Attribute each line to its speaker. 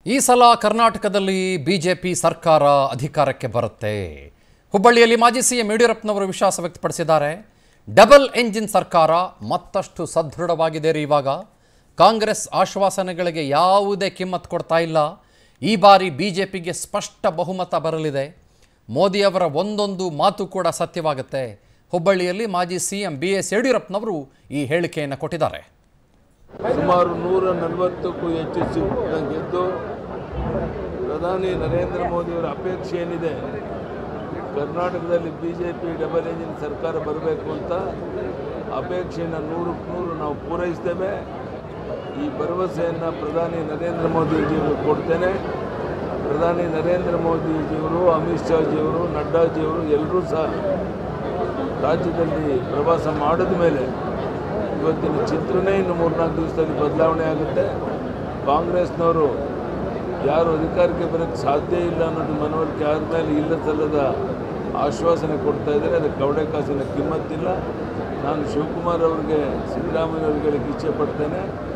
Speaker 1: ಈ ಸಲ ಕರ್ನಾಟಕದಲ್ಲಿ ಬಿಜೆಪಿ ಸರ್ಕಾರ ಅಧಿಕಾರಕ್ಕೆ ಬರುತ್ತೆ ಹುಬ್ಬಳ್ಳಿಯಲ್ಲಿ ಮಾಜಿ ಸಿಎಂ ಯಡಿಯೂರಪ್ಪನವರು ವಿಶ್ವಾಸ ವ್ಯಕ್ತಪಡಿಸಿದ್ದಾರೆ ಡಬಲ್ ಎಂಜಿನ್ ಸರ್ಕಾರ ಮತ್ತಷ್ಟು ಸದೃಢವಾಗಿದೆ ರೀ ಇವಾಗ ಕಾಂಗ್ರೆಸ್ ಆಶ್ವಾಸನೆಗಳಿಗೆ ಯಾವುದೇ ಕಿಮ್ಮತ್ ಕೊಡ್ತಾ ಇಲ್ಲ ಈ ಬಾರಿ ಬಿಜೆಪಿಗೆ ಸ್ಪಷ್ಟ ಬಹುಮತ ಬರಲಿದೆ ಮೋದಿಯವರ ಒಂದೊಂದು ಮಾತು ಕೂಡ ಸತ್ಯವಾಗುತ್ತೆ ಹುಬ್ಬಳ್ಳಿಯಲ್ಲಿ ಮಾಜಿ ಸಿಎಂ ಬಿ ಎಸ್ ಯಡಿಯೂರಪ್ಪನವರು ಈ ಹೇಳಿಕೆಯನ್ನು ಕೊಟ್ಟಿದ್ದಾರೆ
Speaker 2: ಸುಮಾರು ನೂರ ನಲವತ್ತಕ್ಕೂ ಹೆಚ್ಚು ಸೀಟ್ನ ಗೆದ್ದು ಪ್ರಧಾನಿ ನರೇಂದ್ರ ಮೋದಿಯವರ ಅಪೇಕ್ಷೆ ಏನಿದೆ ಕರ್ನಾಟಕದಲ್ಲಿ B J P double engine ಸರ್ಕಾರ ಬರಬೇಕು ಅಂತ ಅಪೇಕ್ಷೆಯನ್ನು ನೂರಕ್ಕೆ ನೂರು ನಾವು ಪೂರೈಸ್ತೇವೆ ಈ ಭರವಸೆಯನ್ನು ಪ್ರಧಾನಿ ನರೇಂದ್ರ ಮೋದಿಜಿಯವರು ಕೊಡ್ತೇನೆ ಪ್ರಧಾನಿ ನರೇಂದ್ರ ಮೋದಿಜಿಯವರು ಅಮಿತ್ ಶಾಜಿಯವರು ನಡ್ಡಾಜಿಯವರು ಎಲ್ಲರೂ ಸಹ ರಾಜ್ಯದಲ್ಲಿ ಪ್ರವಾಸ ಮಾಡಿದ ಮೇಲೆ ಇವತ್ತಿನ ಚಿತ್ರನೇ ಇನ್ನು ಮೂರ್ನಾಲ್ಕು ದಿವಸದಲ್ಲಿ ಬದಲಾವಣೆ ಆಗುತ್ತೆ ಕಾಂಗ್ರೆಸ್ನವರು ಯಾರು ಅಧಿಕಾರಕ್ಕೆ ಬರೋಕ್ಕೆ ಸಾಧ್ಯ ಇಲ್ಲ ಅನ್ನೋದು ಮನವರಿಕೆ ಆದಮೇಲೆ ಇಲ್ಲ ಸಲ್ಲದ ಆಶ್ವಾಸನೆ ಕೊಡ್ತಾ ಇದ್ದಾರೆ ಅದಕ್ಕೆ ಕವಡೆ ಕಾಸಿನ ಕಿಮ್ಮತ್ತಿಲ್ಲ ನಾನು ಶಿವಕುಮಾರ್ ಅವರಿಗೆ ಸಿದ್ದರಾಮಯ್ಯ ಅವರಿಗೆ ಹೇಳಕ್ಕೆ ಇಚ್ಛೆ ಪಡ್ತೇನೆ